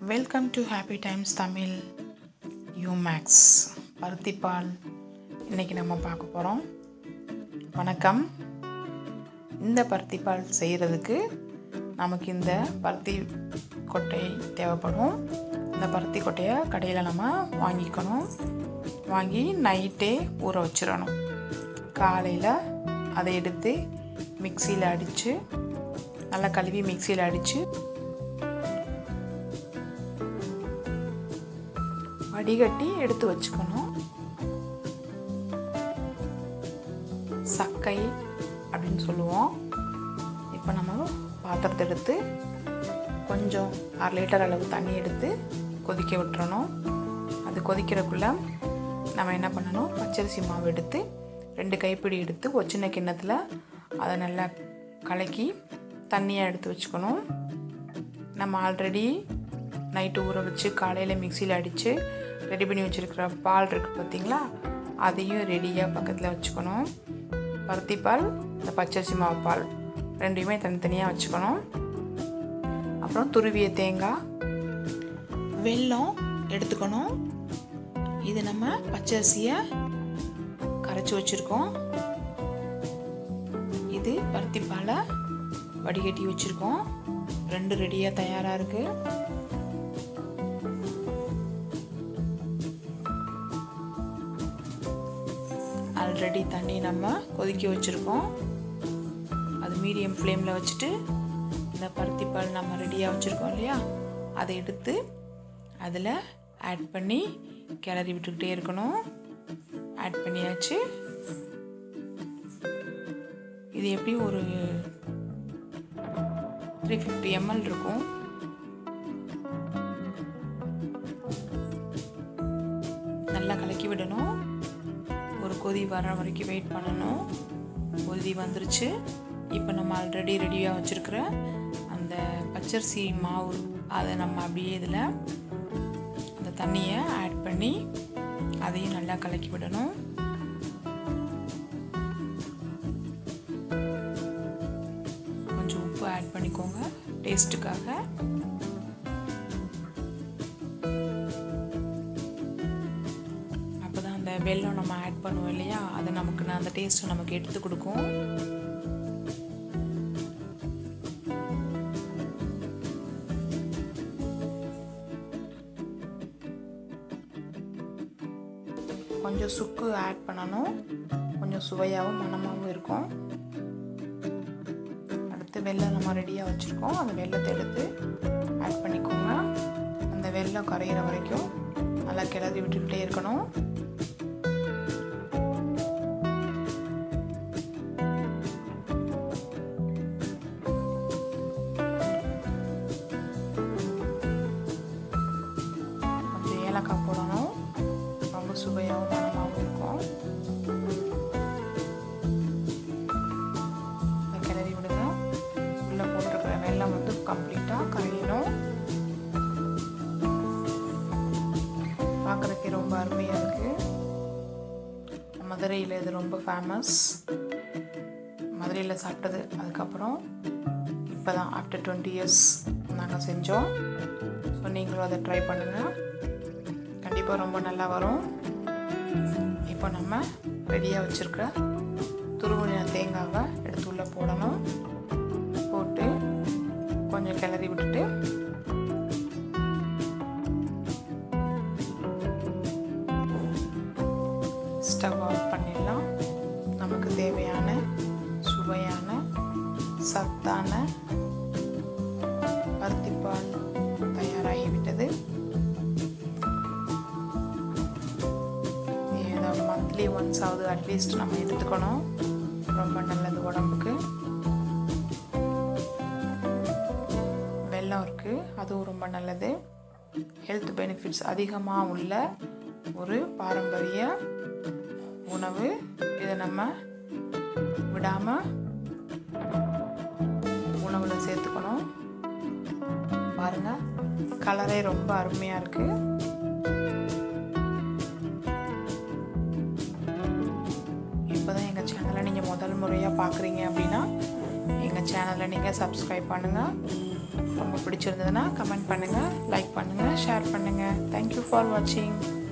welcome to happy times Tamil யூமேக்ஸ் பருத்திப்பால் இன்றைக்கி நம்ம பார்க்க போகிறோம் வணக்கம் இந்த பருத்திப்பால் செய்கிறதுக்கு நமக்கு இந்த பருத்தி கொட்டை தேவைப்படும் இந்த பருத்தி கொட்டையை கடையில் நம்ம வாங்கிக்கணும் வாங்கி நைட்டே ஊற வச்சிடணும் காலையில் அதை எடுத்து மிக்சியில் அடித்து நல்லா கழுவி மிக்சியில் அடித்து வடிகட்டி எடுத்து வச்சுக்கணும் சக்கை அப்படின்னு சொல்லுவோம் இப்போ நம்ம பாத்திரத்தை எடுத்து கொஞ்சம் அரை லிட்டர் அளவு தண்ணி எடுத்து கொதிக்க விட்டுறணும் அது கொதிக்கிறதுக்குள்ளே நம்ம என்ன பண்ணணும் பச்சரிசி மாவு எடுத்து ரெண்டு கைப்பிடி எடுத்து ஒரு சின்ன கிண்ணத்தில் அதை நல்லா கலக்கி தண்ணியாக எடுத்து வச்சுக்கணும் நம்ம ஆல்ரெடி நைட்டு ஊற வச்சு காலையில் மிக்சியில் அடித்து ரெடி பண்ணி வச்சுருக்கிற பால் இருக்குது பார்த்திங்களா அதையும் ரெடியாக பக்கத்தில் வச்சுக்கணும் பருத்தி பால் இந்த பச்சரிசி மாவு பால் ரெண்டையுமே தனித்தனியாக வச்சுக்கணும் அப்புறம் துருவிய தேங்காய் வெல்லம் எடுத்துக்கணும் இது நம்ம பச்சரிசியை கரைச்சி வச்சுருக்கோம் இது பருத்தி பாலை வடிகட்டி வச்சுருக்கோம் ரெண்டு ரெடியாக தயாராக இருக்குது ஆல்ரெடி தண்ணி நம்ம கொதிக்க வச்சுருக்கோம் அது மீடியம் ஃப்ளேமில் வச்சுட்டு இந்த பருத்தி பால் நம்ம ரெடியாக வச்சுருக்கோம் இல்லையா அதை எடுத்து அதில் ஆட் பண்ணி கிளறி விட்டுக்கிட்டே இருக்கணும் ஆட் பண்ணியாச்சு இது எப்படி ஒரு த்ரீ ஃபிஃப்டி எம்எல் இருக்கும் நல்லா கலக்கி விடணும் ஒரு கொதி வர வரைக்கும் வெயிட் பண்ணணும் கொதி வந்துருச்சு இப்போ நம்ம ஆல்ரெடி ரெடியாக வச்சுருக்கிற அந்த பச்சரிசி மாவு அதை நம்ம அப்படியே இதில் அந்த தண்ணியை ஆட் பண்ணி அதையும் நல்லா கலக்கி விடணும் கொஞ்சம் உப்பு ஆட் பண்ணிக்கோங்க டேஸ்ட்டுக்காக அப்போ தான் அந்த வெல்லம் நம்ம ஆட் பண்ணுவோம் இல்லையா அது நமக்கு அந்த டேஸ்ட்டை நமக்கு எடுத்து கொடுக்கும் கொஞ்சம் சுக்கு ஆட் பண்ணணும் கொஞ்சம் சுவையாகவும் மனமாகவும் இருக்கும் அடுத்து வெல்லம் நம்ம ரெடியாக வச்சுருக்கோம் அந்த வெள்ளத்தை எடுத்து ஆட் பண்ணிக்கோங்க அந்த வெல்லம் கரையிற வரைக்கும் நல்லா கிளறி விட்டுக்கிட்டே இருக்கணும் கொஞ்சம் ஏலக்காய் போடணும் ரொம்ப சுவையாகவும் மனமாகவும் இருக்கும் கிளறி விடுங்க உள்ளே போட்டிருக்கிற வெள்ளம் வந்து கம்ப்ளீட்டாக கரையணும் பார்க்குறதுக்கே ரொம்ப அருமையாக இருக்குது மதுரையில் இது ரொம்ப ஃபேமஸ் மதுரையில் சாப்பிட்டது அதுக்கப்புறம் இப்போ தான் ஆஃப்டர் டுவெண்ட்டி இயர்ஸ் நாங்கள் செஞ்சோம் ஸோ நீங்களும் அதை ட்ரை பண்ணுங்கள் கண்டிப்பாக ரொம்ப நல்லா வரும் இப்போ நம்ம ரெடியாக வச்சுருக்கிற துருவணிய தேங்காவை எடுத்து உள்ளே போடணும் போட்டு கொஞ்சம் கிளறி விட்டுட்டு ஸ்டவ் ஆஃப் பண்ணிடலாம் நமக்கு தேவையான சுவையான சத்தான பருத்திப்பால் தயாராகிவிட்டது மந்த்லி ஒன்ஸ் ஆகுது அட்லீஸ்ட் நம்ம எடுத்துக்கணும் ரொம்ப நல்லது உடம்புக்கு வெல்லம் இருக்குது அதுவும் ரொம்ப நல்லது ஹெல்த் பெனிஃபிட்ஸ் அதிகமாக உள்ள ஒரு பாரம்பரிய உணவு இதை நம்ம விடாமல் உணவில் சேர்த்துக்கணும் பாருங்கள் கலரே ரொம்ப அருமையாக இருக்குது இப்போ தான் எங்கள் சேனலை நீங்கள் முதல் முறையாக பார்க்குறீங்க அப்படின்னா எங்கள் சேனலை நீங்கள் சப்ஸ்கிரைப் பண்ணுங்கள் ரொம்ப பிடிச்சிருந்ததுன்னா கமெண்ட் பண்ணுங்கள் லைக் பண்ணுங்கள் ஷேர் பண்ணுங்கள் தேங்க்யூ ஃபார் வாட்சிங்